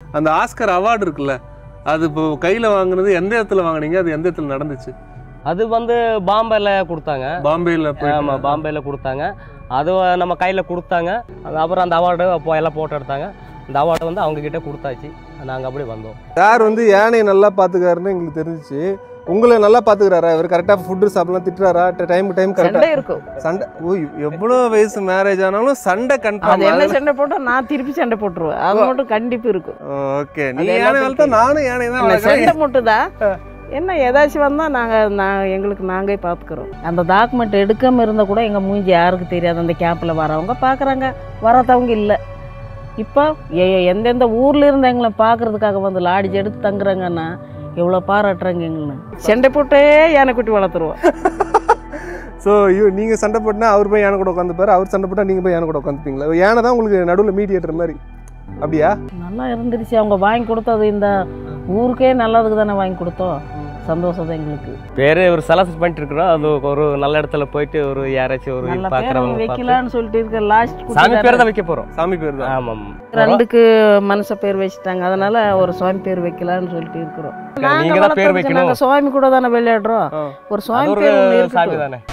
அந்த Oscar award இருக்குல்ல அது இப்போ கையில் வாங்குனது எந்த இடத்துல வாங்குனீங்க அது எந்த இடத்துல நடந்துச்சு அது வந்து பாம்பேல கொடுத்தாங்க பாம்பேல ஆமா பாம்பேல கொடுத்தாங்க அது நம்ம கையில கொடுத்தாங்க அது அப்புறம் அந்த அவார்டு அப்போ எல்லாம் போட்டோ எடுத்தாங்க அந்த அவார்டு வந்து அவங்க கிட்ட கொடுத்தாச்சு நாங்க அப்படியே வந்தோம் சார் வந்து யானையை நல்லா பார்த்துக்காருன்னு எங்களுக்கு தெரிஞ்சிச்சு உங்களை நல்லா பார்த்துக்கிறாரா இவர் கரெக்டாக ஃபுட்டு சாப்பிடலாம் திட்டுறாரா டைம் டைம் சண்டை கரெக்டாக இருக்கும் சண்டை ஓ எவ்வளோ வயசு மேரேஜ் ஆனாலும் சண்டை அது கன்ஃபார்ம் என்ன சண்டை போட்டா நான் திருப்பி சண்டை போட்டுருவேன் அது மட்டும் கண்டிப்பு இருக்கும் ஓகே நீ அது யானை எல்லாத்துக்கும் வளர்த்தா நானும் யானை தான் இல்ல, வளர்க்குறேன் சண்டை மட்டும்தான் என்ன ஏதாச்சும் வந்தால் நாங்கள் நான் எங்களுக்கு நாங்களே பார்த்துக்குறோம் அந்த டாக்குமெண்ட் எடுக்காமல் இருந்தால் கூட எங்கள் மூஞ்சி யாருக்கு தெரியாது அந்த கேம்பில் வரவங்க பார்க்குறாங்க வராதவங்க இல்லை இப்போ எ- எந்தெந்த ஊர்ல இருந்து எங்களை பார்க்கறதுக்காக வந்து லாடிச்சு எடுத்து தங்குறாங்கன்னா எவ்வளோ பாராட்டுறாங்க எங்களை சண்டை போட்டே யானைக்குட்டி வளர்த்துருவோம் ஸோ ஐயோ நீங்கள் சண்டை போட்டுனா அவர் போய் யானை கூட உட்காந்துப்பாரு அவர் சண்டை போட்டால் நீங்கள் போய் யானை கூட உட்காந்துப்பீங்களா யானை தான் உங்களுக்கு நடுவில் மீடியேட்டர் மாதிரி அப்படியா நல்லா இருந்துருச்சு அவங்க வாங்கி கொடுத்தது இந்த ஊருக்கே நல்லதுக்கு தானே வாங்கி கொடுத்தோம் சந்தோஷம் தான் எங்களுக்கு பேரு ஒரு செலக்ட் பண்ணிட்டு இருக்கிறோம் அது ஒரு நல்ல இடத்துல போயிட்டு ஒரு யாராச்சும் ஒரு நல்ல பேர் பாக்குறவங்க பார்த்து வைக்கலான்னு சொல்லிட்டு இருக்க லாஸ்ட் சாமி பேர் தான் வைக்க போறோம் சாமி பேர் தான் ஆமாம் ரெண்டுக்கு மனுஷ பேர் வச்சுட்டாங்க அதனால ஒரு சுவாமி பேர் வைக்கலாம்னு சொல்லிட்டு இருக்கிறோம் நாங்க நீங்க தான் பேர் வளர்த்ததுக்கு வைக்கணும். நாங்க சுவாமி கூட தானே விளையாடுறோம் ஆ. ஒரு அது சுவாமி ஒரு பேர் ஒண்ணு சாமி இருக்கட்டும். தானே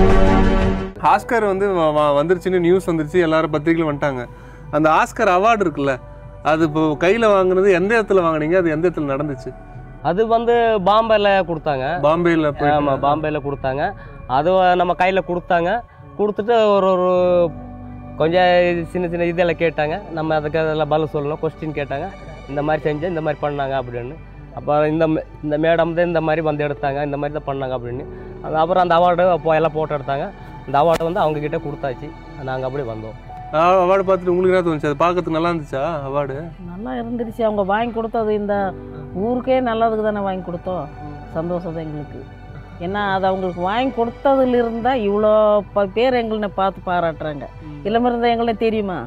ஆஸ்கர் வந்து வ- வ- வந்துருச்சுன்னு நியூஸ் வந்துருச்சு எல்லாரும் பத்திரிக்கையில் வந்துட்டாங்க அந்த ஆஸ்கர் அவார்டு இருக்குல்ல அது இப்போ கையில் வாங்குனது எந்த இடத்துல வாங்குனீங்க அது எந்த இடத்துல நடந்துச்சு அது வந்து பாம்பேல கொடுத்தாங்க பாம்பேல போய் ஆமா பாம்பேல கொடுத்தாங்க அது நம்ம கையில கொடுத்தாங்க கொடுத்துட்டு ஒரு ஒரு கொஞ்சம் இது சின்ன சின்ன இதெல்லாம் கேட்டாங்க நம்ம அதுக்கு அதெல்லாம் பதில் சொல்லணும் கொஸ்டின் கேட்டாங்க இந்த மாதிரி செஞ்சு இந்த மாதிரி பண்ணாங்க அப்படின்னு அப்புறம் இந்த மே- இந்த மேடம் தான் இந்த மாதிரி வந்து எடுத்தாங்க இந்த மாதிரி தான் பண்ணாங்க அப்படின்னு அது அப்புறம் அந்த அவார்டு அப்போ எல்லாம் போட்டோ எடுத்தாங்க அந்த அவார்டு வந்து அவங்க கிட்ட கொடுத்தாச்சு நாங்கள் அப்படியே வந்தோம் அவார்டு பார்த்துட்டு உங்களுக்கு என்ன தோணுச்சு அது பார்க்கறதுக்கு நல்லா இருந்துச்சா அவார்டு நல்லா இருந்துருச்சு அவங்க வாங்கி கொடுத்தது இந்த ஊருக்கே நல்லதுக்கு தானே வாங்கி கொடுத்தோம் சந்தோஷம் தான் எங்களுக்கு ஏன்னா அது அவங்களுக்கு வாங்கி கொடுத்ததுல இருந்தா இவ்வளோ ப- பேர் எங்களை பார்த்து பாராட்டுறாங்க இல்லாம இருந்தால் எங்களுக்கு தெரியுமா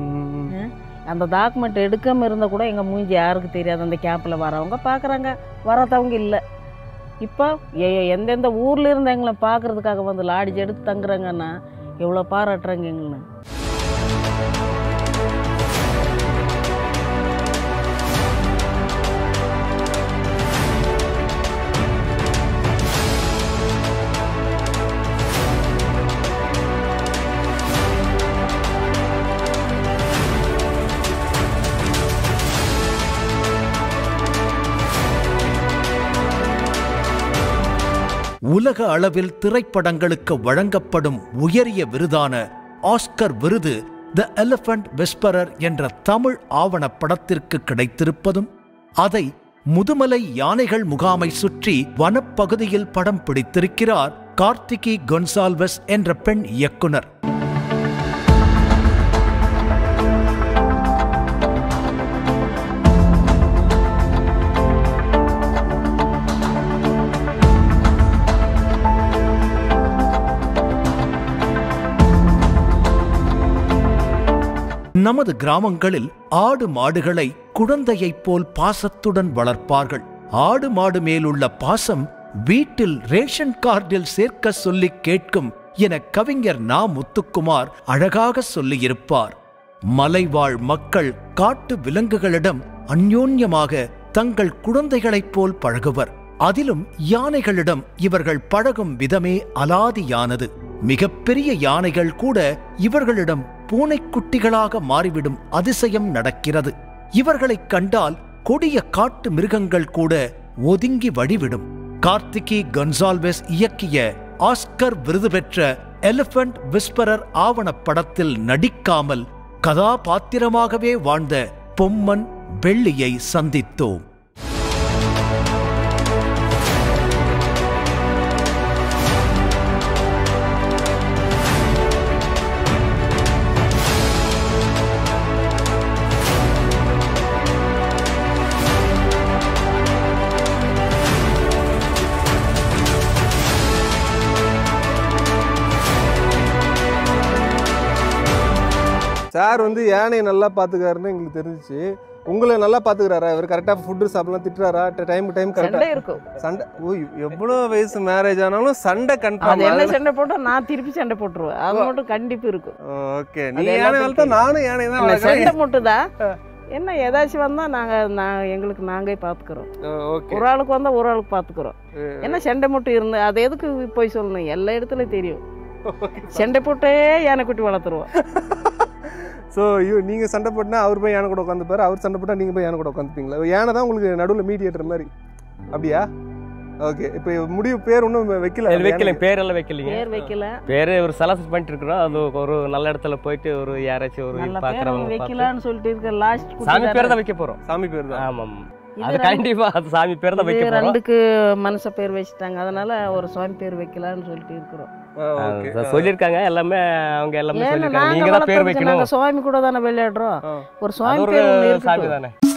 அந்த டாக்குமெண்ட் எடுக்காமல் இருந்தால் கூட எங்கள் மூஞ்சி யாருக்கு தெரியாது அந்த கேம்பில் வரவங்க பார்க்குறாங்க வராதவங்க இல்லை இப்போ எ- எந்தெந்த ஊர்ல இருந்து எங்களை பார்க்கறதுக்காக வந்து லாடிச்சு எடுத்து தங்குறாங்கன்னா எவ்வளோ பாராட்டுறாங்க எங்களை உலக அளவில் திரைப்படங்களுக்கு வழங்கப்படும் உயரிய விருதான ஆஸ்கர் விருது த எலிஃபண்ட் விஸ்பரர் என்ற தமிழ் ஆவணப் படத்திற்கு கிடைத்திருப்பதும் அதை முதுமலை யானைகள் முகாமை சுற்றி வனப்பகுதியில் படம் பிடித்திருக்கிறார் கார்த்திகி கொன்சால்வஸ் என்ற பெண் இயக்குனர் நமது கிராமங்களில் ஆடு மாடுகளை குழந்தையைப் போல் பாசத்துடன் வளர்ப்பார்கள் ஆடு மாடு மேலுள்ள பாசம் வீட்டில் ரேஷன் கார்டில் சேர்க்க சொல்லி கேட்கும் என கவிஞர் நா முத்துக்குமார் அழகாக சொல்லியிருப்பார் மலைவாழ் மக்கள் காட்டு விலங்குகளிடம் அந்யோன்யமாக தங்கள் குழந்தைகளைப் போல் பழகுவர் அதிலும் யானைகளிடம் இவர்கள் பழகும் விதமே அலாதியானது மிகப்பெரிய யானைகள் கூட இவர்களிடம் பூனைக்குட்டிகளாக மாறிவிடும் அதிசயம் நடக்கிறது இவர்களைக் கண்டால் கொடிய காட்டு மிருகங்கள் கூட ஒதுங்கி வழிவிடும் கார்த்திகி கன்சால்வெஸ் இயக்கிய ஆஸ்கர் விருது பெற்ற எலிபென்ட் விஸ்பரர் ஆவணப் படத்தில் நடிக்காமல் கதாபாத்திரமாகவே வாழ்ந்த பொம்மன் வெள்ளியை சந்தித்தோம் சார் வந்து யானையை நல்லா பார்த்துக்காருன்னு எங்களுக்கு தெரிஞ்சிச்சு உங்களை நல்லா பார்த்துக்கிறாரா இவர் கரெக்டாக ஃபுட்டு சாப்பிடலாம் திட்டுறாரா டைம் டைம் சண்டை கரெக்டாக இருக்கும் சண்டை ஓ எவ்வளோ வயசு மேரேஜ் ஆனாலும் சண்டை அது என்ன கன்ஃபார்ம் சண்டை போட்டா நான் திருப்பி சண்டை போட்டுருவேன் அது மட்டும் கண்டிப்பு இருக்கும் ஓகே அது நீ யானை எல்லாத்துக்கும் வளர்த்தா நானும் யானை தான் இல்ல, வளர்க்குறேன் சண்டை மட்டும்தான் என்ன ஏதாச்சும் வந்தால் நாங்கள் நான் எங்களுக்கு நாங்களே பார்த்துக்குறோம் ஓகே ஒரு ஆளுக்கு வந்தால் ஒரு ஆளுக்கு பார்த்துக்குறோம் என்ன சண்டை மட்டும் இருந்து அது எதுக்கு போய் சொல்லணும் எல்லா இடத்துலையும் தெரியும் சண்டை போட்டே யானைக்குட்டி வளர்த்துருவோம் ஸோ ஐயோ நீங்கள் சண்டை போட்டுனா அவர் போய் யானை கூட உட்காந்துப்பாரு அவர் சண்டை போட்டால் நீங்கள் போய் யானை கூட உட்காந்துப்பீங்களா யானை தான் உங்களுக்கு நடுவில் மீடியேட்டர் மாதிரி அப்படியா ஓகே இப்போ முடிவு பேர் ஒன்றும் வைக்கல இது வைக்கல பேரெல்லாம் வைக்கலைங்க பேர் வைக்கல பேர் ஒரு செலக்ட் பண்ணிட்டு இருக்கிறோம் அது ஒரு நல்ல இடத்துல போயிட்டு ஒரு யாராச்சும் ஒரு நல்ல பேர் பார்க்குறவங்க பார்த்து வைக்கலான்னு சொல்லிட்டு இருக்க லாஸ்ட் சாமி பேர் தான் வைக்க போறோம் சாமி பேர் தான் ஆமாம் அது கண்டிப்பா அது சாமி பேர் தான் வைக்க போறோம் ரெண்டுக்கு மனச பேர் வச்சுட்டாங்க அதனால ஒரு சுவாமி பேர் வைக்கலான்னு சொல்லிட்டு இருக்கிறோம் ஓகே அது சொல்லியிருக்காங்க எல்லாமே அவங்க எல்லாமே ஏன்னா சொல்லியிருக்காங்க நாங்க நீங்க தான் பேர் வளர்த்ததுக்கு வைக்கணும் நாங்க சுவாமி கூட தானே விளையாடுறோம் ஆ. ஒரு அது சுவாமி ஒரு பேர் ஒண்ணு சாமி இருக்குது தானே